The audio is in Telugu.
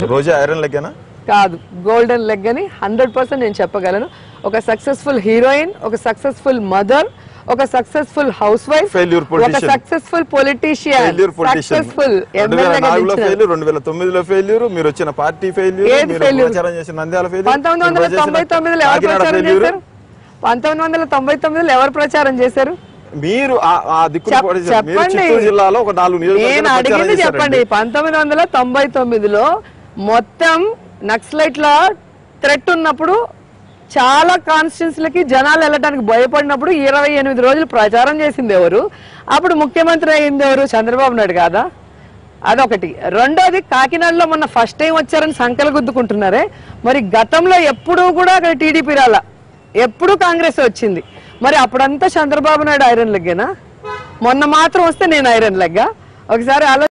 రోజా ఐరన్ లెగ్గనా కాదు గోల్డెన్ లెగ్ అని హండ్రెడ్ పర్సెంట్ నేను చెప్పగలను ఒక సక్సెస్ఫుల్ హీరోయిన్ ఒక సక్సెస్ఫుల్ మదర్ ఒక సక్సెస్ఫుల్ హౌస్ వైఫ్ Failure ఒక politician. Successful politician failure politician successful రెండు వేల నాలుగులో ఫెయిల్యూర్ రెండు వేల తొమ్మిదిలో ఫెయిల్యూర్ మీరు వచ్చిన పార్టీ ఫెయిల్యూర్ ఏది మీరు failure? ప్రచారం చేసిన నంద్యాల ఫెయిల్యూర్ పంతొమ్మిది వందల తొంభై తొమ్మిదిలో ఎవరు ప్రచారం చేశారు పంతొమ్మిది వందల తొంభై తొమ్మిదిలో ఎవరు ప్రచారం చేశారు మీరు ఆ- ఆ దిక్కులు చెప్- పోటీ చేశారు. మీరు చెప్పండి. చిత్తూరు జిల్లాలో ఒక నాలుగు నేను నియోజకవర్గాలు ప్రచారం అడిగింది చెప్పండి చేశారండి. పంతొమ్మిది వందల తొంభై తొమ్మిదిలో మొత్తం నక్సలైట్ల థ్రెట్ ఉన్నప్పుడు చాలా కాన్స్టిట్యూన్సీలకి జనాలు వెళ్ళడానికి భయపడినప్పుడు ఇరవై ఎనిమిది రోజులు ప్రచారం చేసింది ఎవరు అప్పుడు ముఖ్యమంత్రి అయింది ఎవరు చంద్రబాబు నాయుడు కాదా అదొకటి రెండోది కాకినాడలో మొన్న ఫస్ట్ టైం వచ్చారని సంకలు గుద్దుకుంటున్నారే మరి గతంలో ఎప్పుడూ కూడా అక్కడ టీడీపీ రాలా ఎప్పుడూ కాంగ్రెస్ వచ్చింది మరి అప్పుడంతా చంద్రబాబు నాయుడు ఐరన్ లెగ్గేనా మొన్న మాత్రం వస్తే నేను ఐరన్ లెగ్గా ఒకసారి ఆలో